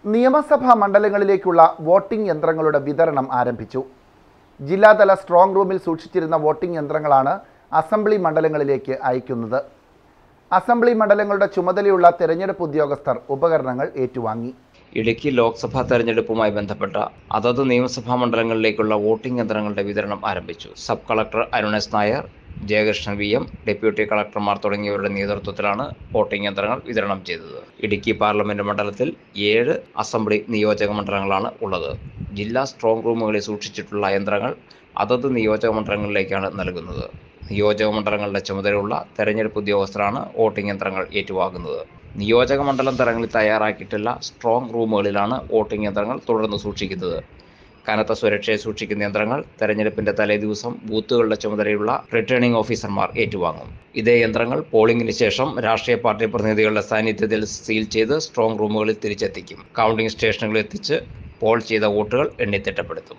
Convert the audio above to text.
നിയമസഭാ മണ്ഡലങ്ങളിലേക്കുള്ള വോട്ടിംഗ് യന്ത്രങ്ങളുടെ വിതരണം ആരംഭിച്ചു ജില്ലാതല സ്ട്രോങ് റൂമിൽ സൂക്ഷിച്ചിരുന്ന വോട്ടിംഗ് യന്ത്രങ്ങളാണ് അസംബ്ലി മണ്ഡലങ്ങളിലേക്ക് അയക്കുന്നത് അസംബ്ലി മണ്ഡലങ്ങളുടെ ചുമതലയുള്ള തെരഞ്ഞെടുപ്പ് ഉദ്യോഗസ്ഥർ ഉപകരണങ്ങൾ ഏറ്റുവാങ്ങി ഇടുക്കി ലോക്സഭാ തെരഞ്ഞെടുപ്പുമായി ബന്ധപ്പെട്ട അതത് നിയമസഭാ മണ്ഡലങ്ങളിലേക്കുള്ള വോട്ടിംഗ് യന്ത്രങ്ങളുടെ വിതരണം ആരംഭിച്ചു sub collector Arunesh Nair Jayakrishnan V M deputy കളക്ടർമാർ തുടങ്ങിയവരുടെ നേതൃത്വത്തിലാണ് വോട്ടിംഗ് യന്ത്രങ്ങൾ വിതരണം ചെയ്തത് ഇടുക്കി പാർലമെന്റ് മണ്ഡലത്തിൽ ഏഴ് അസംബ്ലി നിയോജക മണ്ഡലങ്ങളാണ് ഉള്ളത് ജില്ലാ സ്ട്രോങ് റൂമുകളിൽ സൂക്ഷിച്ചിട്ടുള്ള യന്ത്രങ്ങൾ അതത് നിയോജക മണ്ഡലങ്ങളിലേക്കാണ് നൽകുന്നത് നിയോജക മണ്ഡലങ്ങളുടെ ചുമതലയുള്ള തെരഞ്ഞെടുപ്പ് ഉദ്യോഗസ്ഥരാണ് വോട്ടിംഗ് യന്ത്രങ്ങൾ ഏറ്റുവാങ്ങുന്നത് നിയോജക മണ്ഡലം തലങ്ങളിൽ തയ്യാറാക്കിയിട്ടുള്ള സ്ട്രോങ് റൂമുകളിലാണ് വോട്ടിംഗ് യന്ത്രങ്ങൾ തുടർന്ന് സൂക്ഷിക്കുന്നത് കനത്ത സുരക്ഷയെ സൂക്ഷിക്കുന്ന യന്ത്രങ്ങൾ തെരഞ്ഞെടുപ്പിന്റെ തലേദിവസം ബൂത്തുകളുടെ ചുമതലയുള്ള റിട്ടേണിംഗ് ഓഫീസർമാർ ഏറ്റുവാങ്ങും ഇതേ യന്ത്രങ്ങൾ പോളിംഗിന് ശേഷം രാഷ്ട്രീയ പാർട്ടി പ്രതിനിധികളുടെ സാന്നിധ്യത്തിൽ സീൽ ചെയ്ത് സ്ട്രോങ് റൂമുകളിൽ തിരിച്ചെത്തിക്കും കൗണ്ടിംഗ് സ്റ്റേഷനുകളിൽ എത്തിച്ച് പോൾ ചെയ്ത വോട്ടുകൾ എണ്ണിത്തിട്ടപ്പെടുത്തും